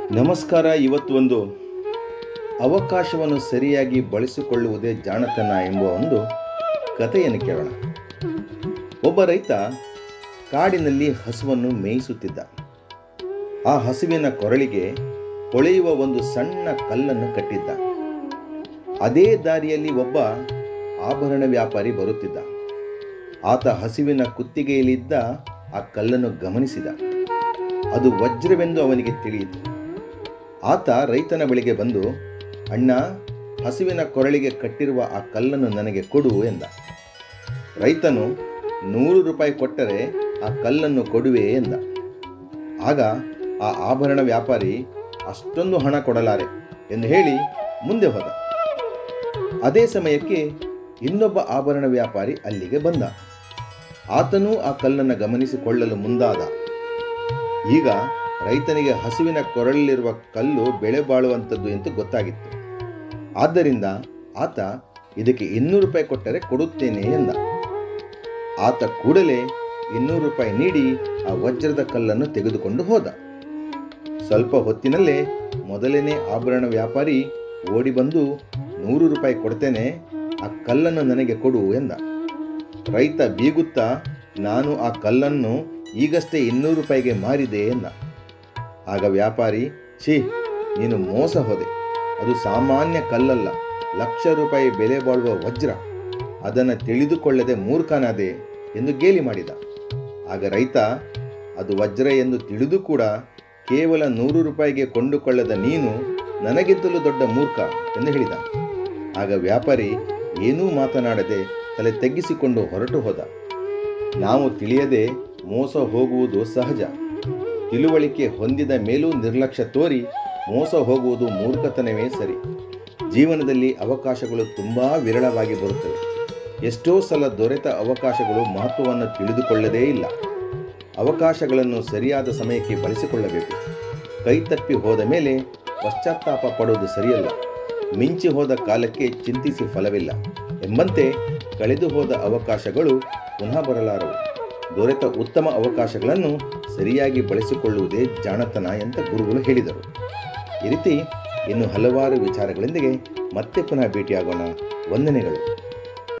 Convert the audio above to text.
ನಮಸ್ಕಾರ ಇವತ್ತು ಒಂದು ಅವಕಾಶವನ್ನು ಸರಿಯಾಗಿ ಬಳಸಿಕೊಳ್ಳುವುದೇ ಜಾಣತನ ಎಂಬ ಒಂದು ಕಥೆಯನ್ನು ಕೇಳೋಣ ಒಬ್ಬ ರೈತ ಕಾಡಿನಲ್ಲಿ ಹಸುವನ್ನು ಮೇಯಿಸುತ್ತಿದ್ದ ಆ ಹಸುವಿನ ಕೊರಳಿಗೆ ಹೊಳೆಯುವ ಒಂದು ಸಣ್ಣ ಕಲ್ಲನ್ನು ಕಟ್ಟಿದ್ದ ಅದೇ ದಾರಿಯಲ್ಲಿ ಒಬ್ಬ ಆಭರಣ ವ್ಯಾಪಾರಿ ಬರುತ್ತಿದ್ದ ಆತ ಹಸುವಿನ ಕುತ್ತಿಗೆಯಲ್ಲಿದ್ದ ಆ ಕಲ್ಲನ್ನು ಗಮನಿಸಿದ ಅದು ವಜ್ರವೆಂದು ಅವನಿಗೆ ತಿಳಿಯಿತು ಆತ ರೈತನ ಬಳಿಗೆ ಬಂದು ಅಣ್ಣ ಹಸುವಿನ ಕೊರಳಿಗೆ ಕಟ್ಟಿರುವ ಆ ಕಲ್ಲನ್ನು ನನಗೆ ಕೊಡು ಎಂದ ರೈತನು ನೂರು ರೂಪಾಯಿ ಕೊಟ್ಟರೆ ಆ ಕಲ್ಲನ್ನು ಕೊಡುವೆ ಎಂದ ಆಗ ಆ ಆಭರಣ ವ್ಯಾಪಾರಿ ಅಷ್ಟೊಂದು ಹಣ ಕೊಡಲಾರೆ ಎಂದು ಹೇಳಿ ಮುಂದೆ ಹೋದ ಅದೇ ಸಮಯಕ್ಕೆ ಇನ್ನೊಬ್ಬ ಆಭರಣ ವ್ಯಾಪಾರಿ ಅಲ್ಲಿಗೆ ಬಂದ ಆತನೂ ಆ ಕಲ್ಲನ್ನು ಗಮನಿಸಿಕೊಳ್ಳಲು ಮುಂದಾದ ಈಗ ರೈತನಿಗೆ ಹಸುವಿನ ಕೊರಳಲ್ಲಿರುವ ಕಲ್ಲು ಬೆಳೆ ಬಾಳುವಂಥದ್ದು ಎಂದು ಗೊತ್ತಾಗಿತ್ತು ಆದ್ದರಿಂದ ಆತ ಇದಕ್ಕೆ ಇನ್ನೂರು ರೂಪಾಯಿ ಕೊಟ್ಟರೆ ಕೊಡುತ್ತೇನೆ ಎಂದ ಆತ ಕೂಡಲೇ ಇನ್ನೂರು ರೂಪಾಯಿ ನೀಡಿ ಆ ವಜ್ರದ ಕಲ್ಲನ್ನು ತೆಗೆದುಕೊಂಡು ಹೋದ ಸ್ವಲ್ಪ ಹೊತ್ತಿನಲ್ಲೇ ಮೊದಲನೇ ಆಭರಣ ವ್ಯಾಪಾರಿ ಓಡಿ ಬಂದು ನೂರು ರೂಪಾಯಿ ಕೊಡ್ತೇನೆ ಆ ಕಲ್ಲನ್ನು ನನಗೆ ಕೊಡು ಎಂದ ರೈತ ಬೀಗುತ್ತಾ ನಾನು ಆ ಕಲ್ಲನ್ನು ಈಗಷ್ಟೇ ಇನ್ನೂರು ರೂಪಾಯಿಗೆ ಮಾರಿದೆ ಎಂದ ಆಗ ವ್ಯಾಪಾರಿ ಛೀ ನೀನು ಮೋಸ ಹೋದೆ ಅದು ಸಾಮಾನ್ಯ ಕಲ್ಲಲ್ಲ ಲಕ್ಷ ರೂಪಾಯಿ ಬೆಲೆ ಬಾಳುವ ವಜ್ರ ಅದನ್ನು ತಿಳಿದುಕೊಳ್ಳದೆ ಮೂರ್ಖನಾದೆ ಎಂದು ಗೇಲಿ ಮಾಡಿದ ಆಗ ರೈತ ಅದು ವಜ್ರ ಎಂದು ತಿಳಿದು ಕೂಡ ಕೇವಲ ನೂರು ರೂಪಾಯಿಗೆ ಕೊಂಡುಕೊಳ್ಳದ ನೀನು ನನಗಿಂತಲೂ ದೊಡ್ಡ ಮೂರ್ಖ ಎಂದು ಹೇಳಿದ ಆಗ ವ್ಯಾಪಾರಿ ಏನೂ ಮಾತನಾಡದೆ ತಲೆ ತಗ್ಗಿಸಿಕೊಂಡು ಹೊರಟು ಹೋದ ನಾವು ತಿಳಿಯದೆ ಮೋಸ ಹೋಗುವುದು ಸಹಜ ತಿಳುವಳಿಕೆ ಹೊಂದಿದ ಮೇಲೂ ನಿರ್ಲಕ್ಷ್ಯ ತೋರಿ ಮೋಸ ಹೋಗುವುದು ಮೂರ್ಖತನವೇ ಸರಿ ಜೀವನದಲ್ಲಿ ಅವಕಾಶಗಳು ತುಂಬ ವಿರಳವಾಗಿ ಬರುತ್ತವೆ ಎಷ್ಟೋ ಸಲ ದೊರೆತ ಅವಕಾಶಗಳು ಮಹತ್ವವನ್ನು ತಿಳಿದುಕೊಳ್ಳದೇ ಇಲ್ಲ ಅವಕಾಶಗಳನ್ನು ಸರಿಯಾದ ಸಮಯಕ್ಕೆ ಬಳಸಿಕೊಳ್ಳಬೇಕು ಕೈತಪ್ಪಿ ಹೋದ ಮೇಲೆ ಪಶ್ಚಾತ್ತಾಪ ಪಡುವುದು ಸರಿಯಲ್ಲ ಮಿಂಚಿ ಹೋದ ಕಾಲಕ್ಕೆ ಚಿಂತಿಸಿ ಫಲವಿಲ್ಲ ಎಂಬಂತೆ ಕಳೆದು ಹೋದ ಅವಕಾಶಗಳು ಪುನಃ ಬರಲಾರವು ದೊರೆತ ಉತ್ತಮ ಅವಕಾಶಗಳನ್ನು ಸರಿಯಾಗಿ ಬಳಸಿಕೊಳ್ಳುವುದೇ ಜಾಣತನ ಅಂತ ಗುರುಗಳು ಹೇಳಿದರು ಈ ರೀತಿ ಇನ್ನು ಹಲವಾರು ವಿಚಾರಗಳೊಂದಿಗೆ ಮತ್ತೆ ಪುನಃ ಭೇಟಿಯಾಗೋಣ ವಂದನೆಗಳು